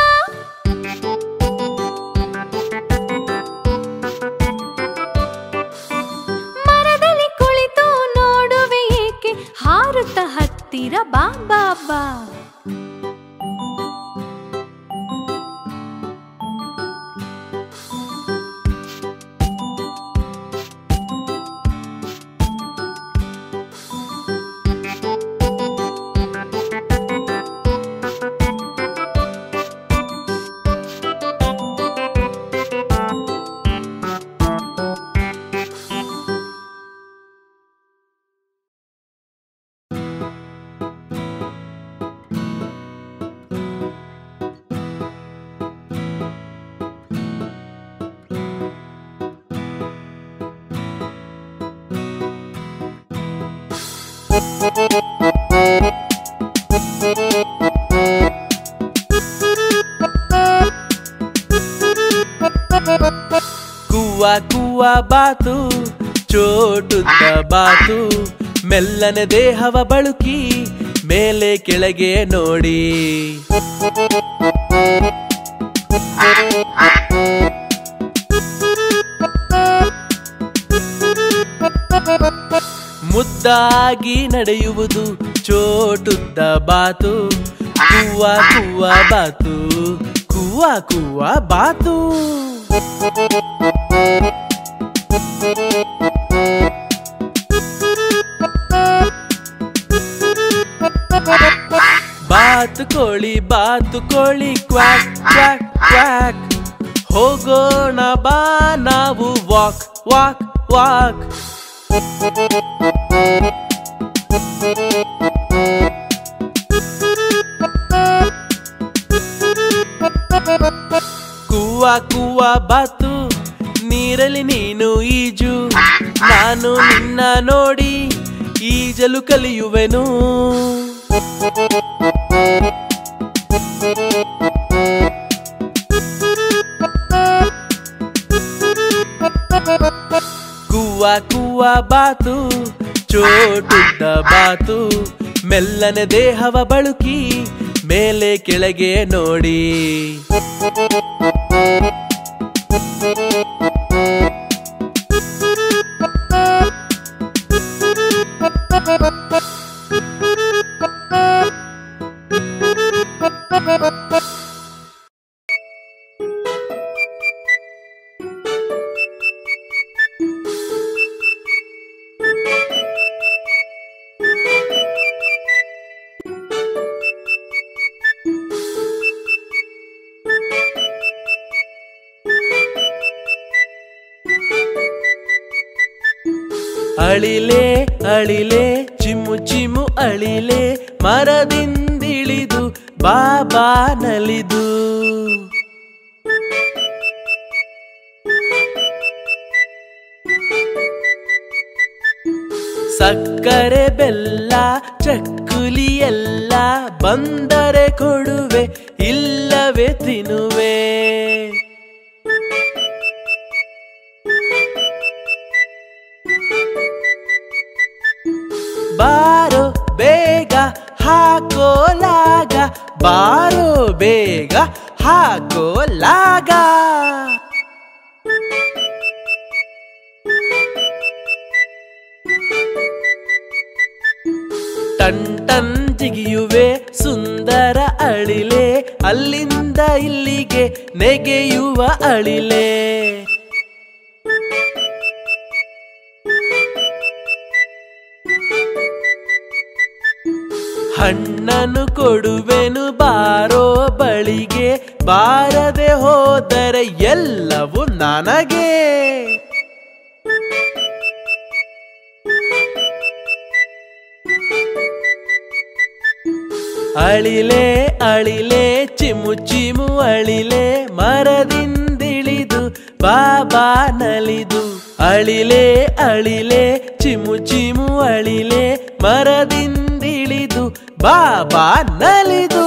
ಮರದಲ್ಲಿ ಕುಳಿತು ನೋಡುವೆ ಏಕೆ ಹಾರುತ್ತ ಹತ್ತಿರ ಬಾ ಬಾ ಬಾ ಕುವ್ವ ಕುವ್ವ ಬಾತು ಚೋಟುದ್ದ ಬಾತು ಮೆಲ್ಲನೆ ದೇಹವ ಬಳುಕಿ ಮೇಲೆ ಕೆಳಗೆ ನೋಡಿ ಮುದ್ದಾಗಿ ನಡೆಯುವುದು ಚೋಟುದ್ದ ಬಾತು ಕುವ್ವ ಕುವ್ವ ಬಾತು ಕುವ್ವ ಕುವ್ವ ಬಾತು ಬಾತು ಕೋಳಿ ಬಾತು ಕೋಳಿ ಕ್ವಾಕ್ ಕ್ವಾಕ್ ಕ್ವಾಕ್ ಹೋಗೋಣ ಬಾ ನಾವು ವಾಕ್ ವಾಕ್ ವಾಕ್ ಕೂವ ಕೂವ ಬಾತು ನೀರಲ್ಲಿ ನೀನು ಈಜು ನಾನು ನಿನ್ನ ನೋಡಿ ಈಜಲು ಕಲಿಯುವೆನು ಕೂವ ಕೂವ ಬಾತು ಚೋಟುದ್ದ ಬಾತು ಮೆಲ್ಲನೆ ದೇಹವ ಬಳುಕಿ ಮೇಲೆ ಕೆಳಗೆ ನೋಡಿ ಅಳಿಲೆ ಅಳಿಲೆ ಚಿಮ್ಮು ಚಿಮ್ಮು ಅಳಿಲೆ ಮರದಿಂದಿಳಿದು ಬಾಬಾ ನಲಿದು ಸಕ್ಕರೆ ಬೆಲ್ಲ ಚಕ್ಕುಲಿ ಎಲ್ಲ ಬಂದರೆ ಕೊಡುವೆ ಇಲ್ಲವೇ ತಿನ್ನುವೆ ಬಾರೋ ಬೇಗ ಹಾಕೋಲಾಗ ಬಾರೋ ಬೇಗ ಹಾಕೋಲಾಗ ಟನ್ ಟನ್ ಜಿಗಿಯುವೆ ಸುಂದರ ಅಳಿಲೆ ಅಲ್ಲಿಂದ ಇಲ್ಲಿಗೆ ನೆಗೆಯುವ ಅಳಿಲೆ ಹಣ್ಣನ್ನು ಕೊಡುವೆನು ಬಾರೋ ಬಳಿಗೆ ಬಾರದೆ ಹೋದರೆ ಎಲ್ಲವೂ ನನಗೆ ಅಳಿಲೆ ಅಳಿಲೆ ಚಿಮು ಚಿಮು ಅಳಿಲೆ ಮರದಿಂದಿಳಿದು ಬಾಬಾ ನಲಿದು ಅಳಿಲೆ ಅಳಿಲೆ ಚಿಮು ಚಿಮು ಅಳಿಲೆ ಮರದಿಂದಿಳಿದು ಬಾಬಾ ನಲಿದು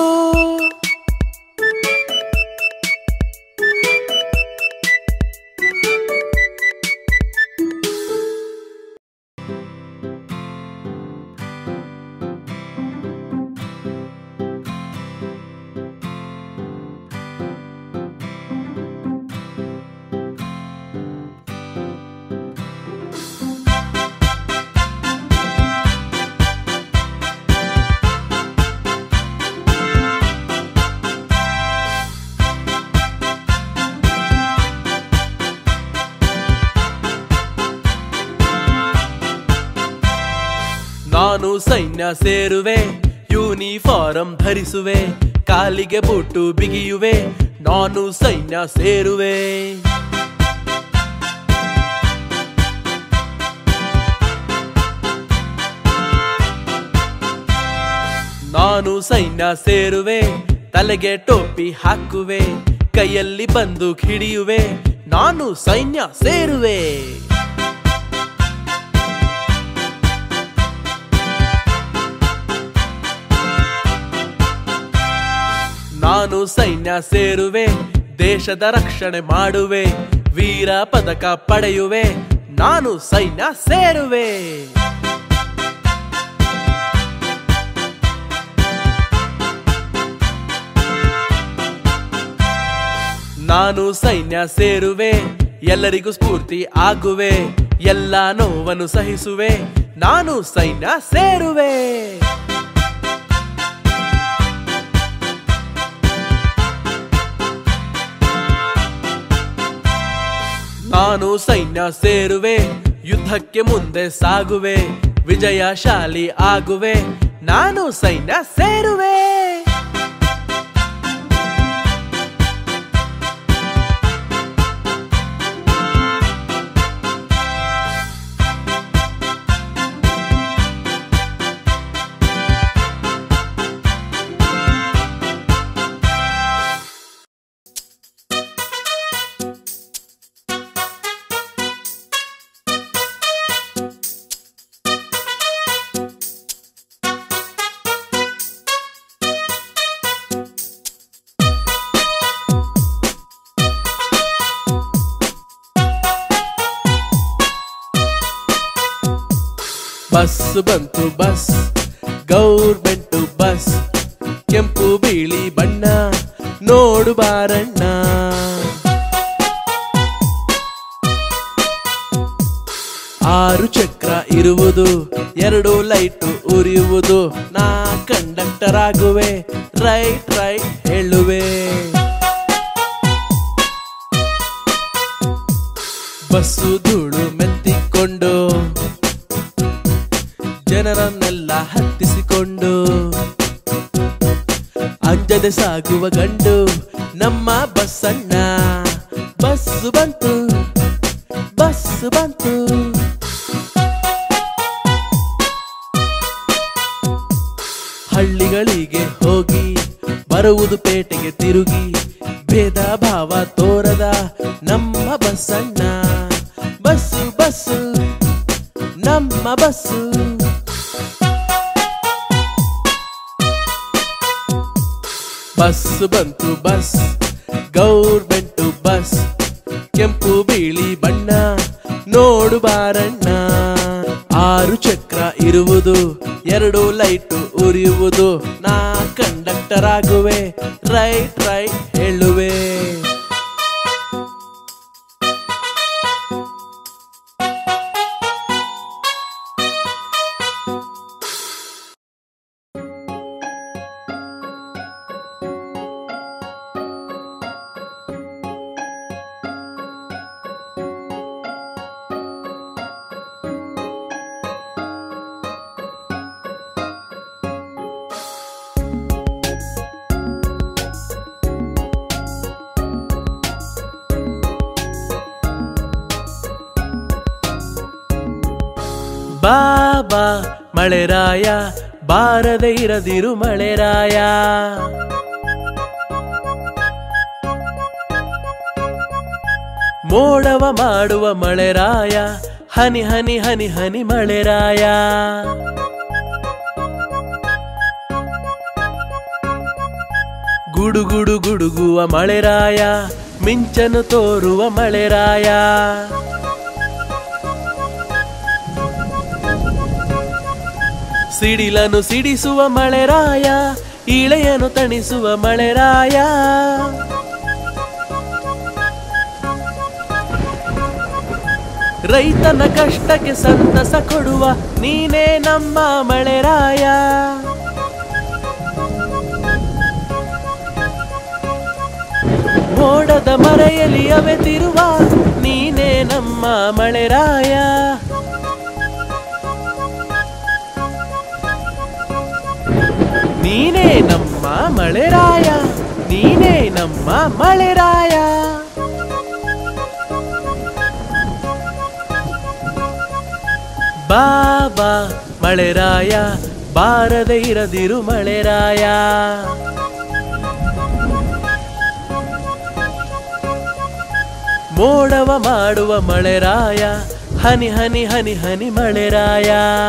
ನಾನು ಸೈನ್ಯ ಸೇರುವೆ ಯೂನಿಫಾರಂ ಧರಿಸುವೆ ಕಾಲಿಗೆ ಬೂಟು ಬಿಗಿಯುವೆ ನಾನು ಸೈನ್ಯ ಸೇರುವೆ ನಾನು ಸೈನ್ಯ ಸೇರುವೆ ತಲೆಗೆ ಟೋಪಿ ಹಾಕುವೆ ಕೈಯಲ್ಲಿ ಬಂದೂಕ್ ಹಿಡಿಯುವೆ ನಾನು ಸೈನ್ಯ ಸೇರುವೆ ನಾನು ಸೈನ್ಯ ಸೇರುವೆ ದೇಶದ ರಕ್ಷಣೆ ಮಾಡುವೆ ವೀರ ಪದಕ ಪಡೆಯುವೆ ನಾನು ಸೈನ್ಯ ಸೇರುವೆ ನಾನು ಸೈನ್ಯ ಸೇರುವೆ ಎಲ್ಲರಿಗೂ ಸ್ಫೂರ್ತಿ ಆಗುವೆ ಎಲ್ಲ ನೋವನ್ನು ಸಹಿಸುವೆ ನಾನು ಸೈನ್ಯ ಸೇರುವೆ ನಾನು ಸೈನ್ಯ ಸೇರುವೆ ಯುದ್ಧಕ್ಕೆ ಮುಂದೆ ಸಾಗುವೆ ವಿಜಯಶಾಲಿ ಆಗುವೆ ನಾನು ಸೈನ್ಯ ಸೇರುವೆ ಬಸ್ ಬಂತು ಬಸ್ ಗೌರ್ಮೆಂಟ್ ಬಸ್ ಕೆಂಪು ಬಿಳಿ ಬಣ್ಣ ನೋಡು ಬಾರಣ್ಣ ಆರು ಚಕ್ರ ಇರುವುದು ಎರಡು ಲೈಟು ಉರಿಯುವುದು ನಾ ಕಂಡಕ್ಟರ್ ಆಗುವೆ ರೈಟ್ ರೈಟ್ ಹೇಳುವೆ ಬಸ್ಸು ಧೂಳು ಮೆತ್ತಿಕೊಂಡು ಜನರನ್ನೆಲ್ಲ ಹತ್ತಿಸಿಕೊಂಡು ಅಂಜದೆ ಸಾಗುವ ಗಂಡು ನಮ್ಮ ಬಸ್ಸಣ್ಣ ಬಸ್ಸು ಬಂತು ಬಸ್ಸು ಬಂತು ಹಳ್ಳಿಗಳಿಗೆ ಹೋಗಿ ಬರುವುದು ಪೇಟೆಗೆ ತಿರುಗಿ ಭೇದ ಭಾವ ತೋರದ ನಮ್ಮ ಬಸ್ಸಣ್ಣ ಬಸ್ಸು ಬಸ್ಸು ನಮ್ಮ ಬಸ್ಸು ಬಸ್ ಬಂತು ಬಸ್ ಗೌರ್ಮೆಂಟ್ ಬಸ್ ಕೆಂಪು ಬಿಳಿ ಬಣ್ಣ ನೋಡು ಬಾರಣ್ಣ ಆರು ಚಕ್ರ ಇರುವುದು ಎರಡು ಲೈಟು ಉರಿಯುವುದು ನಾ ಕಂಡಕ್ಟರ್ ಆಗುವೆ ರೈಟ್ ರೈಟ್ ಹೇಳುವೆ ಬಾಬಾ ಮಳೆರಾಯ ಬಾರದೆ ಇರದಿರು ಮಳೆರಾಯ ಮೋಡವ ಮಾಡುವ ಮಳೆರಾಯ ಹನಿ ಹನಿ ಹನಿ ಹನಿ ಮಳೆರಾಯ ಗುಡುಗುಡು ಗುಡುಗುವ ಮಳೆರಾಯ ಮಿಂಚನು ತೋರುವ ಮಳೆರಾಯ ಸಿಡಿಲನು ಸಿಡಿಸುವ ಮಳೆರಾಯ ಇಳೆಯನು ತಣಿಸುವ ಮಳೆರಾಯ ರೈತನ ಕಷ್ಟಕ್ಕೆ ಸಂತಸ ಕೊಡುವ ನೀನೇ ನಮ್ಮ ಮಳೆರಾಯ ಮೋಡದ ಮರೆಯಲಿ ಅವೆತಿರುವ ನೀನೇ ನಮ್ಮ ಮಳೆರಾಯ ನೀನೇ ನಮ್ಮ ಮಳೆರಾಯ ನೀನೇ ನಮ್ಮ ಮಳೆರಾಯ ಬಾಬಾ ಮಳೆರಾಯ ಬಾರದೆ ಇರದಿರು ಮಳೆರಾಯ ಮೋಡವ ಮಾಡುವ ಮಳೆರಾಯ ಹನಿ ಹನಿ ಹನಿ ಹನಿ ಮಳೆರಾಯ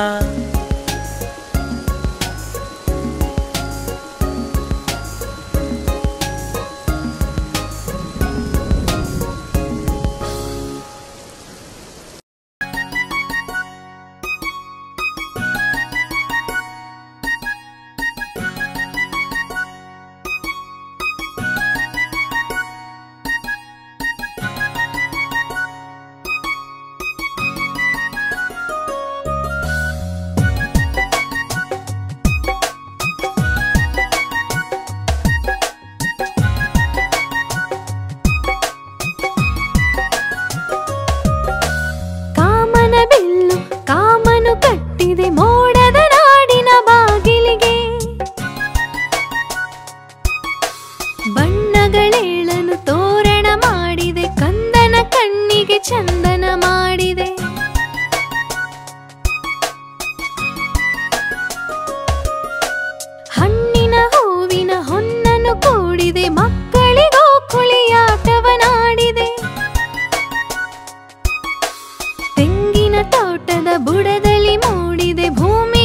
ಕಾಮನ ಬಿಲ್ಲು ಕಾಮನು ಕಟ್ಟಿದೆ ಮೋಡದ ನಾಡಿನ ಬಾಗಿಲಿಗೆ ಬಣ್ಣಗಳೇಳನು ತೋರಣ ಮಾಡಿದೆ ಕಂದನ ಕಣ್ಣಿಗೆ ಚಂದನ ಮಾಡಿದೆ ಹಣ್ಣಿನ ಹೂವಿನ ಹೊನ್ನನ್ನು ಕೂಡಿದೆ ಮಕ್ಕಳಿಗೋ ಕುಳಿಯಾಟವನಾಡಿದೆ ತೆಂಗಿನ ತೋಟದ ಬುಡದಲ್ಲಿ ಮೂಡಿದೆ ಭೂಮಿ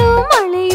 ಮಳೆ